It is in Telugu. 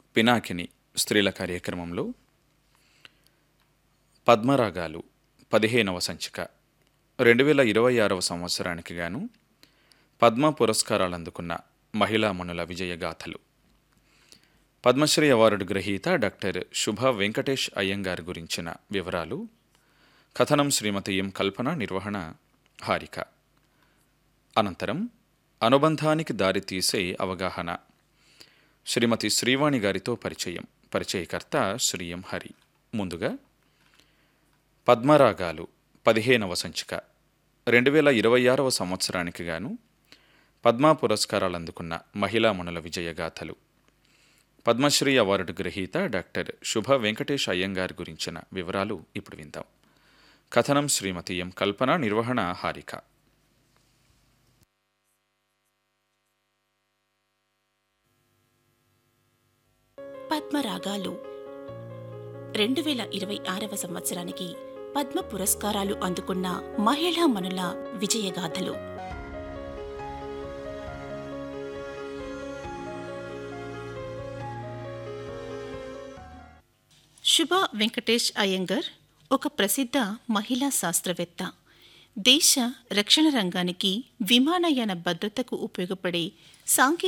పినాకిని స్త్రీల కార్యక్రమంలో పద్మరాగాలు పదిహేనవ సంచిక రెండు వేల ఇరవై ఆరవ సంవత్సరానికి గాను పద్మ పురస్కారాలు అందుకున్న మహిళా మనుల విజయగాథలు పద్మశ్రీ అవార్డు గ్రహీత డాక్టర్ శుభ వెంకటేష్ అయ్యంగార్ గురించిన వివరాలు కథనం శ్రీమతి ఎం కల్పన నిర్వహణ హారిక అనంతరం అనుబంధానికి దారితీసే అవగాహన శ్రీమతి శ్రీవాణి గారితో పరిచయం పరిచయకర్త శ్రీ ఎం హరి ముందుగా పద్మరాగాలు పదిహేనవ సంచిక రెండు వేల ఇరవై ఆరవ సంవత్సరానికి గాను పద్మ పురస్కారాలు అందుకున్న మహిళా మనుల విజయగాథలు పద్మశ్రీ అవార్డు గ్రహీత డాక్టర్ శుభ వెంకటేష్ అయ్యంగార్ గురించిన వివరాలు ఇప్పుడు విందాం కథనం శ్రీమతి ఎం కల్పన నిర్వహణ హారిక పద్మరాగాలు రెండు వేల ఇరవై ఆరవ సంవత్సరానికి పద్మ పురస్కారాలు అందుకున్న మహిళా మనుల విజయగాథలు శుభ వెంకటేష్ అయ్యంగర్ ఒక ప్రసిద్ధ మహిళా శాస్త్రవేత్త దేశ రక్షణ రంగానికి విమానయాన భద్రతకు ఉపయోగపడే సాంకేతిక